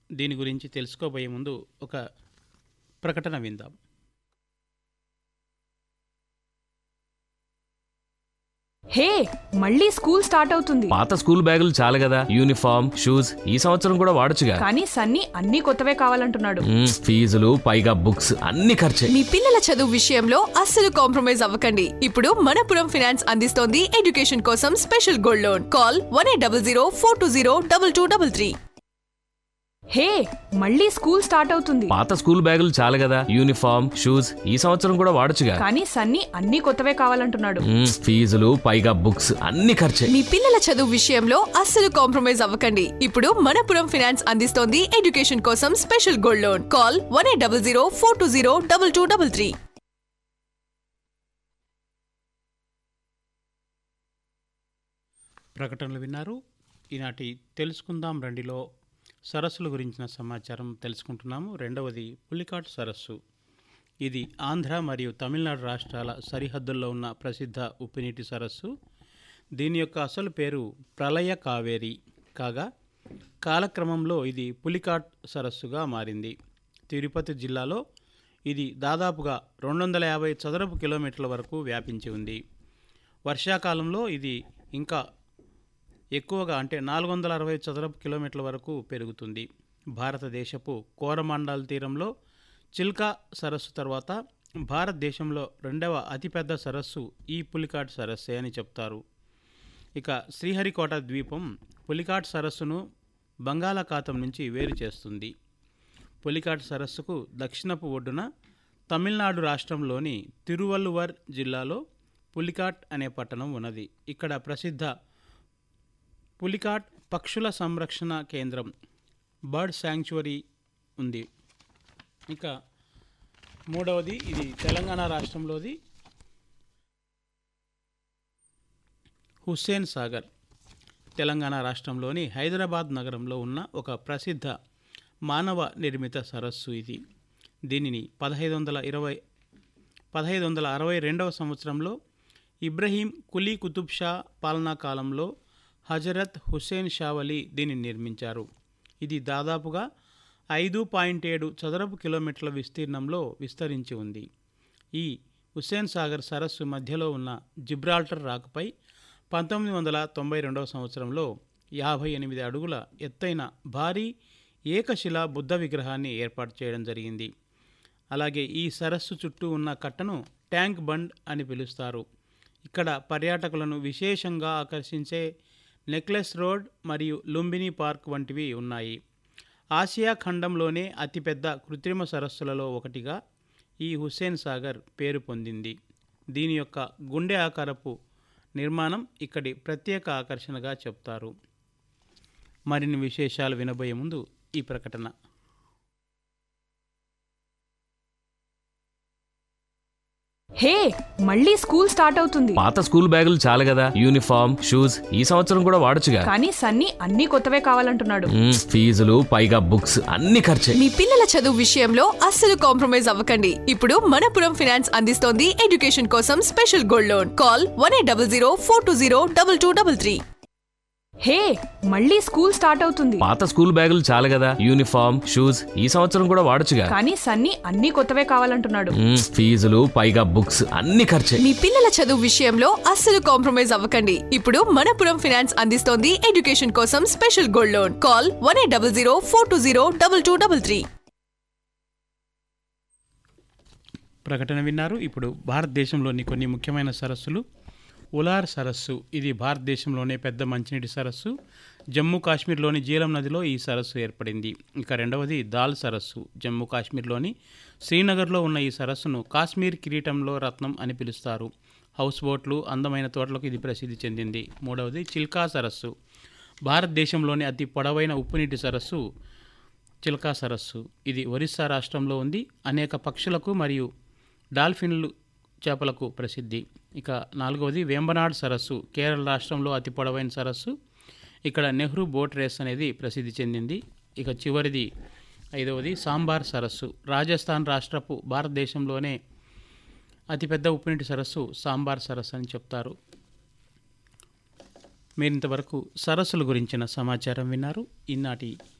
దీని గురించి తెలుసుకోబోయే ముందు ఒక ప్రకటన విందాం హే మళ్ళీ స్కూల్ స్టార్ట్ అవుతుంది పాత స్కూల్ బ్యాగులు చాలు కదా యూనిఫామ్ షూస్ ఈ సంవత్సరం కూడా వాడొచ్చుగా కానీ సన్నీ అన్ని కొత్తవే కావాలంటున్నాడు మ్మ్, ఫీజులు పైగా బుక్స్ అన్ని ఖర్చే మీ పిల్లల చదువు విషయంలో అస్సలు కాంప్రమైజ్ అవ్వకండి ఇప్పుడు మనపురం ఫైనాన్స్ అందిస్తోంది ఎడ్యుకేషన్ కోసం special gold loan call one eight double zero four two zero double two double three hey మళ్ళీ స్కూల్ స్టార్ట్ అవుతుంది పాత స్కూల్ బ్యాగులు చాలు కదా యూనిఫామ్ షూస్ ఈ సంవత్సరం కూడా వాడొచ్చుగా కానీ సన్నీ అన్ని కొత్తవే కావాలంటున్నాడు మ్మ్, ఫీజులు పైగా బుక్స్ అన్ని ఖర్చే మీ పిల్లల చదువు విషయంలో అస్సలు కాంప్రమైజ్ అవ్వకండి ఇప్పుడు మనపురం ఫైనాన్స్ అందిస్తోంది ఎడ్యుకేషన్ కోసం special gold loan call one eight double zero four two zero double two double three ప్రకటనలు విన్నారు ఈనాటి తెలుసుకుందాం రండిలో సరస్సుల గురించిన సమాచారం తెలుసుకుంటున్నాము రెండవది పులికాట్ సరస్సు ఇది ఆంధ్ర మరియు తమిళనాడు రాష్ట్రాల సరిహద్దుల్లో ఉన్న ప్రసిద్ధ ఉప్పునీటి సరస్సు దీని యొక్క అసలు పేరు ప్రళయ కావేరి కాగా కాలక్రమంలో ఇది పులికాట్ సరస్సుగా మారింది తిరుపతి జిల్లాలో ఇది దాదాపుగా రెండు వందల యాభై చదరపు కిలోమీటర్ల వరకు వ్యాపించి ఉంది వర్షాకాలంలో ఇది ఇంకా ఎక్కువగా అంటే నాలుగు వందల అరవై చదరపు కిలోమీటర్ల వరకు పెరుగుతుంది భారతదేశపు కోరమాండల్ తీరంలో చిల్కా సరస్సు తర్వాత భారతదేశంలో రెండవ అతిపెద్ద సరస్సు ఈ పులికాట్ సరస్సే అని చెప్తారు ఇక శ్రీహరికోట ద్వీపం పులికాట్ సరస్సును బంగాళాఖాతం నుంచి వేరు చేస్తుంది పులికాట్ సరస్సుకు దక్షిణపు ఒడ్డున తమిళనాడు రాష్ట్రంలోని తిరువల్లువర్ జిల్లాలో పులికాట్ అనే పట్టణం ఉన్నది ఇక్కడ ప్రసిద్ధ పులికాట్ పక్షుల సంరక్షణ కేంద్రం బర్డ్ శాంక్చురీ ఉంది ఇక మూడవది ఇది తెలంగాణ రాష్ట్రంలోది హుస్సేన్ సాగర్ తెలంగాణ రాష్ట్రంలోని హైదరాబాద్ నగరంలో ఉన్న ఒక ప్రసిద్ధ మానవ నిర్మిత సరస్సు ఇది దీనిని పదహైదు వందల ఇరవై పదహైదు వందల అరవై రెండవ సంవత్సరంలో ఇబ్రహీం కులీ కుతుబ్ షా పాలనా కాలంలో హజరత్ హుస్సేన్ షావలి దీనిని నిర్మించారు ఇది దాదాపుగా ఐదు పాయింట్ ఏడు చదరపు కిలోమీటర్ల విస్తీర్ణంలో విస్తరించి ఉంది ఈ హుస్సేన్ సాగర్ సరస్సు మధ్యలో ఉన్న జిబ్రాల్టర్ రాకుపై పంతొమ్మిది వందల తొంభై రెండవ సంవత్సరంలో యాభై ఎనిమిది అడుగుల ఎత్తైన భారీ ఏకశిలా బుద్ధ విగ్రహాన్ని ఏర్పాటు చేయడం జరిగింది అలాగే ఈ సరస్సు చుట్టూ ఉన్న కట్టను ట్యాంక్ బండ్ అని పిలుస్తారు ఇక్కడ పర్యాటకులను విశేషంగా ఆకర్షించే నెక్లెస్ రోడ్ మరియు లుంబిని పార్క్ వంటివి ఉన్నాయి ఆసియా ఖండంలోనే అతిపెద్ద కృత్రిమ సరస్సులలో ఒకటిగా ఈ హుస్సేన్ సాగర్ పేరు పొందింది దీని యొక్క గుండె ఆకారపు నిర్మాణం ఇక్కడి ప్రత్యేక ఆకర్షణగా చెప్తారు మరిన్ని విశేషాలు వినబోయే ముందు ఈ ప్రకటన హే మళ్ళీ స్కూల్ స్టార్ట్ అవుతుంది పాత స్కూల్ బ్యాగులు చాలు కదా యూనిఫామ్ షూస్ ఈ సంవత్సరం కూడా వాడొచ్చుగా కానీ సన్నీ అన్ని కొత్తవే కావాలంటున్నాడు మ్మ్, ఫీజులు పైగా బుక్స్ అన్ని ఖర్చే మీ పిల్లల చదువు విషయంలో అస్సలు కాంప్రమైజ్ అవ్వకండి ఇప్పుడు మనపురం ఫైనాన్స్ అందిస్తోంది ఎడ్యుకేషన్ కోసం special gold loan call one eight double zero four two zero double two double three hey మళ్ళీ స్కూల్ స్టార్ట్ అవుతుంది పాత స్కూల్ బ్యాగులు చాలు కదా యూనిఫామ్ షూస్ ఈ సంవత్సరం కూడా వాడొచ్చుగా కానీ సన్నీ అన్ని కొత్తవే కావాలంటున్నాడు మ్మ్, ఫీజులు పైగా బుక్స్ అన్ని ఖర్చే మీ పిల్లల చదువు విషయంలో అస్సలు కాంప్రమైజ్ అవ్వకండి ఇప్పుడు మనపురం ఫైనాన్స్ అందిస్తోంది ఎడ్యుకేషన్ కోసం special gold loan call one eight double zero four two zero double two double three ప్రకటన విన్నారు ఇప్పుడు భారతదేశంలోని కొన్ని ముఖ్యమైన సరస్సులు ఉలార్ సరస్సు ఇది భారతదేశంలోనే పెద్ద మంచినీటి సరస్సు జమ్మూ కాశ్మీర్లోని జీలం నదిలో ఈ సరస్సు ఏర్పడింది ఇక రెండవది దాల్ సరస్సు జమ్మూ కాశ్మీర్లోని శ్రీనగర్లో ఉన్న ఈ సరస్సును కాశ్మీర్ కిరీటంలో రత్నం అని పిలుస్తారు హౌస్ బోట్లు అందమైన తోటలకు ఇది ప్రసిద్ధి చెందింది మూడవది చిల్కా సరస్సు భారతదేశంలోని అతి పొడవైన ఉప్పునీటి సరస్సు చిల్కా సరస్సు ఇది ఒరిస్సా రాష్ట్రంలో ఉంది అనేక పక్షులకు మరియు డాల్ఫిన్లు చేపలకు ప్రసిద్ధి ఇక నాలుగవది వేంబనాడ్ సరస్సు కేరళ రాష్ట్రంలో అతి పొడవైన సరస్సు ఇక్కడ నెహ్రూ బోట్ రేస్ అనేది ప్రసిద్ధి చెందింది ఇక చివరిది ఐదవది సాంబార్ సరస్సు రాజస్థాన్ రాష్ట్రపు భారతదేశంలోనే అతిపెద్ద ఉప్పునీటి సరస్సు సాంబార్ సరస్సు అని చెప్తారు మీరు ఇంతవరకు సరస్సుల గురించిన సమాచారం విన్నారు ఈనాటి